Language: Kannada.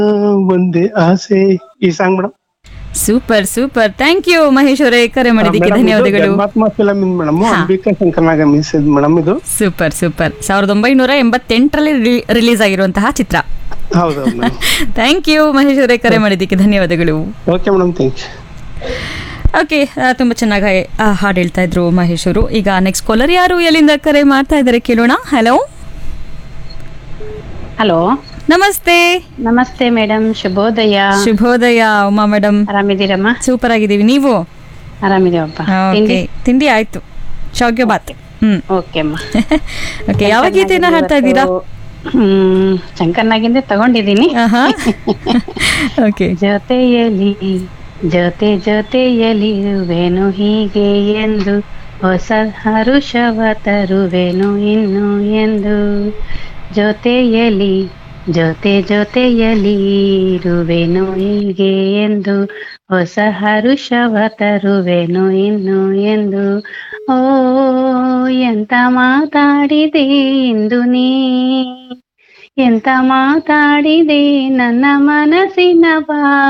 ಒಂದೇ ಆಸೆ ಈ song madam super super thank you Mahesh ಅವರೇ ಕರೆ ಮಾಡಿದ್ದಕ್ಕೆ ಧನ್ಯವಾದಗಳು ಜನ್ಮಾತ್ಮ ಫಿಲಮ್ ಇಂದ madam Ambika Shankarnag miss madam ಇದು ಸೂಪರ್ ಸೂಪರ್ ಸಾವಿರದ ಒಂಬೈನೂರ ಎಂಬತ್ತೆಂಟರಲ್ಲಿ ರಿಲೀಸ್ ಆಗಿರುವಂತಹ ಚಿತ್ರ ಹೌದೌದು ಮೇಡಮ್ ಥ್ಯಾಂಕ್ ಯು ಮಹೇಶ್ ಅವರೇ ಕರೆ ಮಾಡಿದ್ದಕ್ಕೆ ಧನ್ಯವಾದಗಳು okay madam thank you okay ತುಂಬ ಚೆನ್ನಾಗಿ ಆ, ಹಾಡು ಹೇಳ್ತಾ ಇದ್ರು ಮಹೇಶ್ ಅವರು ಈಗ ನೆಕ್ಸ್ಟ್ ಕಾಲರ್ ಯಾರು ಎಲ್ಲಿಂದ ಕರೆ ಮಾಡ್ತಾ ಇದ್ದಾರೆ ಕೇಳೋಣ ಹಲೋ ಹಲೋ ನಮಸ್ತೆ ನಮಸ್ತೆ ಮೇಡಮ್ ಶುಭೋದಯ ಶುಭೋದಯ ಉಮಾ ಮೇಡಮ್ ಆರಾಮಿದ್ದೀರಮ್ಮ ಸೂಪರ್ ಆಗಿದ್ದೀವಿ ನೀವು ಆರಾಮಿದೀವಪ್ಪ ಓಕೆ ತಿಂಡಿ ಆಯ್ತು ಶಾವ್ಗೆ ಬಾತ್ ಹ್ಮ್ ಓಕೆ ಅಮ್ಮ ಓಕೆ ಯಾವ ಗೀತೆನ ಹಾಡ್ತಾ ಇದ್ದೀರಾ ಹ್ಮ್ ಶಂಕರ್ನಾಗಿಂದ ತಗೊಂಡಿದ್ದೀನಿ ಆಹಾ ಓಕೆ ಜೊತೆಯಲಿ ಜೊತೆ ಜೊತೆಯಲಿರುವೆನು ಹೀಗೆ ಎಂದು ಹೊಸ ಹರುಷವ ತರುವೆನು ಇನ್ನು ಎಂದು ಜೊತೆಯಲಿ ಜೊತೆ ಜೊತೆಯಲಿ ಇರುವೆನು ಹೀಗೆ ಎಂದು ಹೊಸ ಹರುಷವ ತರುವೆನು ಇನ್ನು ಎಂದು ಓ ಎಂತ ಮಾತಾಡಿದೆ ಇಂದು ನೀ ಎಂತ ಮಾತಾಡಿದೆ ನನ್ನ ಮನಸ್ಸಿನ ಬಾ